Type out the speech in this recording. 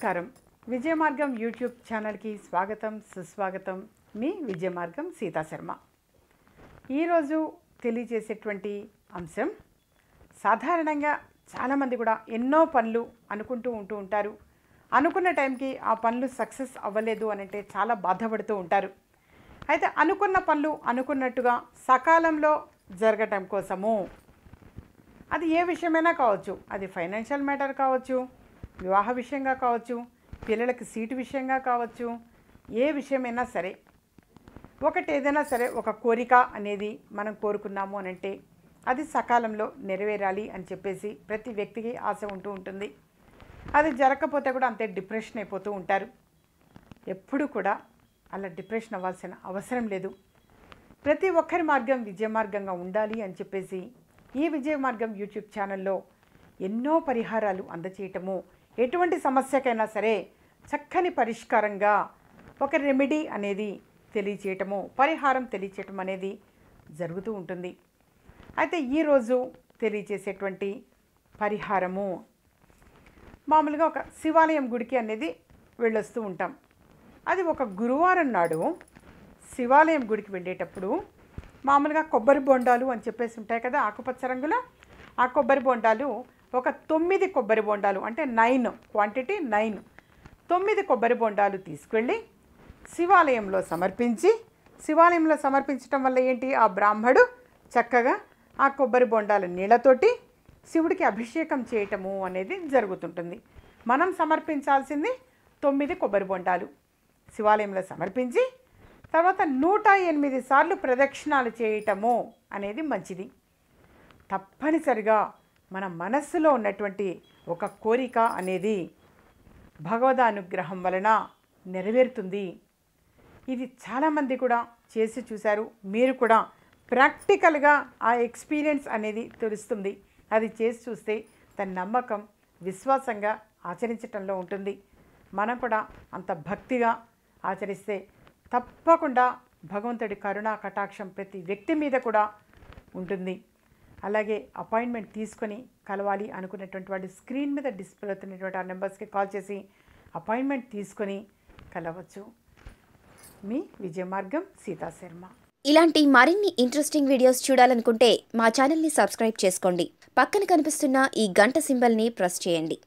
నమస్కారం విజయమార్గం యూట్యూబ్ ఛానల్కి స్వాగతం సుస్వాగతం మీ విజయమార్గం సీతా శర్మ ఈరోజు తెలియజేసేటువంటి అంశం సాధారణంగా చాలామంది కూడా ఎన్నో పనులు అనుకుంటూ ఉంటూ ఉంటారు అనుకున్న టైంకి ఆ పనులు సక్సెస్ అవ్వలేదు అని అంటే చాలా బాధపడుతూ ఉంటారు అయితే అనుకున్న పనులు అనుకున్నట్టుగా సకాలంలో జరగటం కోసము అది ఏ విషయమైనా కావచ్చు అది ఫైనాన్షియల్ మ్యాటర్ కావచ్చు వివాహ విషయంగా కావచ్చు పిల్లలకి సీటు విషయంగా కావచ్చు ఏ విషయమైనా సరే ఒకటి ఏదైనా సరే ఒక కోరిక అనేది మనం కోరుకున్నాము అని అంటే అది సకాలంలో నెరవేరాలి అని చెప్పేసి ప్రతి వ్యక్తికి ఆశ ఉంటూ ఉంటుంది అది జరగకపోతే కూడా అంతే డిప్రెషన్ అయిపోతూ ఉంటారు ఎప్పుడు కూడా అలా డిప్రెషన్ అవ్వాల్సిన అవసరం లేదు ప్రతి ఒక్కరి మార్గం విజయ మార్గంగా ఉండాలి అని చెప్పేసి ఈ విజయ మార్గం యూట్యూబ్ ఛానల్లో ఎన్నో పరిహారాలు అందచేయటము ఎటువంటి సమస్యకైనా సరే చక్కని పరిష్కారంగా ఒక రెమెడీ అనేది తెలియచేయటము పరిహారం తెలియచేయటం అనేది జరుగుతూ ఉంటుంది అయితే ఈరోజు తెలియచేసేటువంటి పరిహారము మామూలుగా ఒక శివాలయం గుడికి అనేది వెళ్ళొస్తూ ఉంటాం అది ఒక గురువారం నాడు శివాలయం గుడికి వెళ్ళేటప్పుడు మామూలుగా కొబ్బరి బొండాలు అని చెప్పేసి ఉంటాయి కదా ఆకుపచ్చ రంగులో ఆ కొబ్బరి బొండాలు ఒక తొమ్మిది కొబ్బరి బొండాలు అంటే నైన్ క్వాంటిటీ నైన్ తొమ్మిది కొబ్బరి బొండాలు తీసుకెళ్ళి శివాలయంలో సమర్పించి శివాలయంలో సమర్పించడం వల్ల ఏంటి ఆ బ్రాహ్మడు చక్కగా ఆ కొబ్బరి బొండాల నీళ్ళతోటి శివుడికి అభిషేకం చేయటము అనేది జరుగుతుంటుంది మనం సమర్పించాల్సింది తొమ్మిది కొబ్బరి బొండాలు శివాలయంలో సమర్పించి తర్వాత నూట ఎనిమిది సార్లు ప్రదక్షిణాలు చేయటము అనేది మంచిది తప్పనిసరిగా మన మనస్సులో ఉన్నటువంటి ఒక కోరిక అనేది భగవదానుగ్రహం వలన నెరవేరుతుంది ఇది చాలామంది కూడా చేసి చూశారు మీరు కూడా ప్రాక్టికల్గా ఆ ఎక్స్పీరియన్స్ అనేది తెలుస్తుంది అది చేసి చూస్తే తన నమ్మకం విశ్వాసంగా ఆచరించటంలో ఉంటుంది మనం కూడా అంత భక్తిగా ఆచరిస్తే తప్పకుండా భగవంతుడి కరుణా కటాక్షం ప్రతి వ్యక్తి మీద కూడా ఉంటుంది అలాగే అపాయింట్మెంట్ తీసుకొని కలవాలి అనుకున్నటువంటి వాళ్ళు స్క్రీన్ మీద డిస్ప్లే అవుతున్నటువంటి ఆ నెంబర్స్కి కాల్ చేసి అపాయింట్మెంట్ తీసుకొని కలవచ్చు మీ విజయ మార్గం సీతా శర్మ ఇలాంటి మరిన్ని ఇంట్రెస్టింగ్ వీడియోస్ చూడాలనుకుంటే మా ఛానల్ని సబ్స్క్రైబ్ చేసుకోండి పక్కన కనిపిస్తున్న ఈ గంట సింబల్ని ప్రెస్ చేయండి